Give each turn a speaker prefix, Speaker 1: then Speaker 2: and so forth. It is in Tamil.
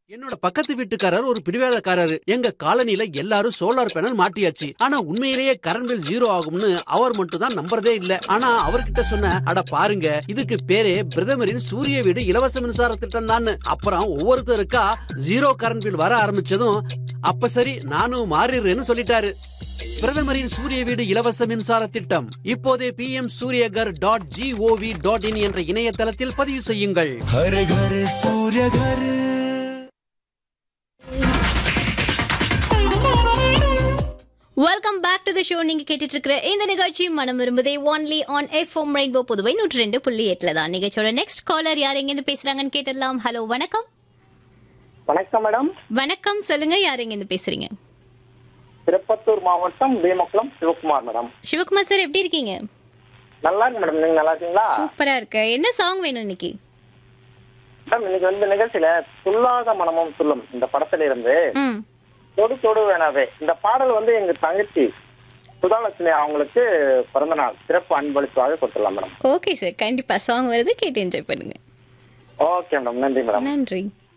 Speaker 1: என்னோட பக்கத்து வீட்டுக்காரர் ஒரு பிடிவாதக்காரரு எங்க காலனில எல்லாரும் சோலார் பேனல் மாட்டியாச்சு ஆனா உண்மையிலேயே கரண்ட் பில் ஜீரோ ஆகும்னு அவர் மட்டும் தான் நம்புறதே இல்ல ஆனா அவர்கிட்ட சொன்ன அட பாருங்க இதுக்கு பேரே பிரதமரின் சூரிய வீடு இலவச மின்சார திட்டம் தான் அப்புறம் ஒவ்வொருத்தருக்கா ஜீரோ கரண்ட் பில் வர ஆரம்பிச்சதும் அப்ப சரி நானும் மாறிடுறேன்னு சொல்லிட்டாரு பிரதமரின் சூரிய வீடு இலவச மின்சார திட்டம் இப்போதே P M Suryaghar dot G O V dot in என்ற இணையதளத்தில் பதிவு செய்யுங்கள்
Speaker 2: हर घर सूर्य घर
Speaker 3: welcome back to the show நீங்க கேட்டுட்டு இருக்கிற இந்த நிகழ்ச்சி மனம் விரும்புதே only on F M rainbow Puduvai நூற்றி ரெண்டு புள்ளி எட்டுல தான் நிகழ்ச்சியோட நெக்ஸ்ட் காலர் யார் எங்க இருந்து பேசுறாங்கன்னு கேட்டுடலாம் ஹலோ வணக்கம்
Speaker 4: வணக்கம் மேடம்
Speaker 3: வணக்கம் சொல்லுங்க யார் எங்க இருந்து பேசுறீங்க
Speaker 4: திருப்பத்தூர் மாவட்டம் பீமக்குளம் சிவகுமார் மேடம்
Speaker 3: சிவகுமார் சார் எப்படி இருக்கீங்க
Speaker 4: நல்லா இருக்கு மேடம் நீங்க நல்லா இருக்கீங்களா
Speaker 3: சூப்பரா இருக்கு என்ன சாங் வேணும் இன்னைக்கு
Speaker 4: மேடம் இன்னைக்கு வந்து நிகழ்ச்சியில துல்லாத மனமும் துள்ளும் இந்த படத்துல இருந்து
Speaker 3: ம்
Speaker 4: தொடு தொடு வேணாவே இந்த பாடல் வந்து எங்க தங்கச்சி சுதாலட்சுமி அவங்களுக்கு பிறந்த நாள் சிறப்பு அன்பளிப்பாக கொடுத்துடலாம் மேடம்
Speaker 3: ஓகே சார் கண்டிப்பா சாங் வருது கேட்டு என்ஜாய் பண்ணுங்க
Speaker 4: ஓகே மேடம் நன்றி மேடம்
Speaker 3: நன்றி